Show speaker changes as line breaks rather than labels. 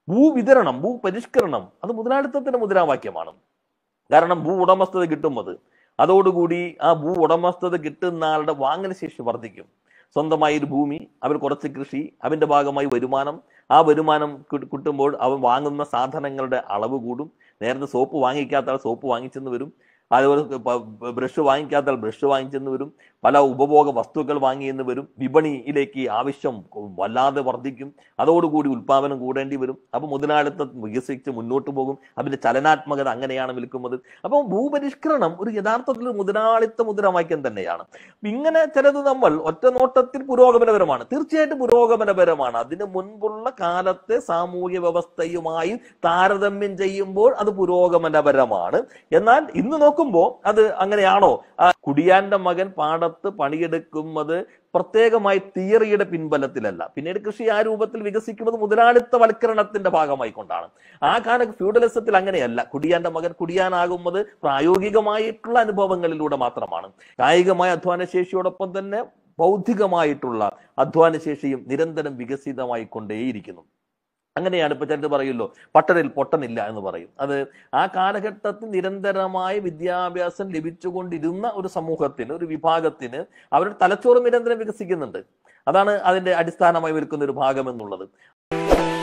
ഭൂവിതരണം ഭൂപരിഷ്കരണം അത് മുതലാളിത്തത്തിന്റെ മുദ്രാവാക്യമാണ് കാരണം ഭൂ ഉടമസ്ഥത കിട്ടുന്നത് അതോടുകൂടി ആ ഭൂ ഉടമസ്ഥത കിട്ടുന്ന ആളുടെ വാങ്ങൽ ശേഷി വർദ്ധിക്കും സ്വന്തമായി ഒരു ഭൂമി അവർ കുറച്ച് കൃഷി അതിന്റെ ഭാഗമായി വരുമാനം ആ വരുമാനം കി- കിട്ടുമ്പോൾ അവൻ വാങ്ങുന്ന സാധനങ്ങളുടെ അളവ് കൂടും നേരത്തെ സോപ്പ് വാങ്ങിക്കാത്ത ആൾ സോപ്പ് വാങ്ങിച്ചെന്ന് വരും അതുപോലെ പ- ബ്രഷ് വാങ്ങിക്കാത്ത ആൾ ബ്രഷ് വാങ്ങിച്ചെന്ന് വരും പല ഉപഭോഗ വസ്തുക്കൾ വാങ്ങിയെന്ന് വരും വിപണിയിലേക്ക് ആവശ്യം വല്ലാതെ വർദ്ധിക്കും അതോടുകൂടി ഉൽപാദനം കൂടേണ്ടി വരും അപ്പൊ മുതലാളിത്തം വികസിച്ച് മുന്നോട്ട് പോകും അതിന്റെ ചലനാത്മകത അങ്ങനെയാണ് വിൽക്കുന്നത് അപ്പോൾ ഭൂപരിഷ്കരണം ഒരു യഥാർത്ഥത്തിൽ ഒരു മുതലാളിത്ത മുദ്രാവാക്യം തന്നെയാണ് അപ്പൊ ഇങ്ങനെ ചിലത് നമ്മൾ ഒറ്റ നോട്ടത്തിൽ പുരോഗമനപരമാണ് തീർച്ചയായിട്ടും പുരോഗമനപരമാണ് അതിന് മുൻപുള്ള കാലത്തെ സാമൂഹ്യ വ്യവസ്ഥയുമായി താരതമ്യം ചെയ്യുമ്പോൾ അത് പുരോഗമനപരമാണ് എന്നാൽ ഇന്ന് നോക്കുമ്പോൾ അത് അങ്ങനെയാണോ ആ കുടിയാന്റെ മകൻ പാടത്ത് പണിയെടുക്കുന്നത് പ്രത്യേകമായി തിയറിയുടെ പിൻബലത്തിലല്ല പിന്നീട് കൃഷി ആ രൂപത്തിൽ വികസിക്കുന്നത് മുതലാളിത്തവൽക്കരണത്തിന്റെ ഭാഗമായി കൊണ്ടാണ് ആ കാല ഫ്യൂഡലിസത്തിൽ അങ്ങനെയല്ല കുടിയാന്റെ മകൻ കുടിയാനാകുന്നത് പ്രായോഗികമായിട്ടുള്ള അനുഭവങ്ങളിലൂടെ മാത്രമാണ് കായികമായ അധ്വാന ശേഷിയോടൊപ്പം തന്നെ ബൗദ്ധികമായിട്ടുള്ള അധ്വാന ശേഷിയും നിരന്തരം വികസിതമായി കൊണ്ടേയിരിക്കുന്നു അങ്ങനെയാണ് ഇപ്പൊ ചിലർ പറയുമല്ലോ പട്ടണിൽ പൊട്ടനില്ല എന്ന് പറയും അത് ആ കാലഘട്ടത്തിൽ നിരന്തരമായ വിദ്യാഭ്യാസം ലഭിച്ചുകൊണ്ടിരുന്ന ഒരു സമൂഹത്തിന് ഒരു വിഭാഗത്തിന് അവരുടെ തലച്ചോറ് നിരന്തരം വികസിക്കുന്നുണ്ട് അതാണ് അതിന്റെ അടിസ്ഥാനമായി വിൽക്കുന്ന ഒരു ഭാഗം എന്നുള്ളത്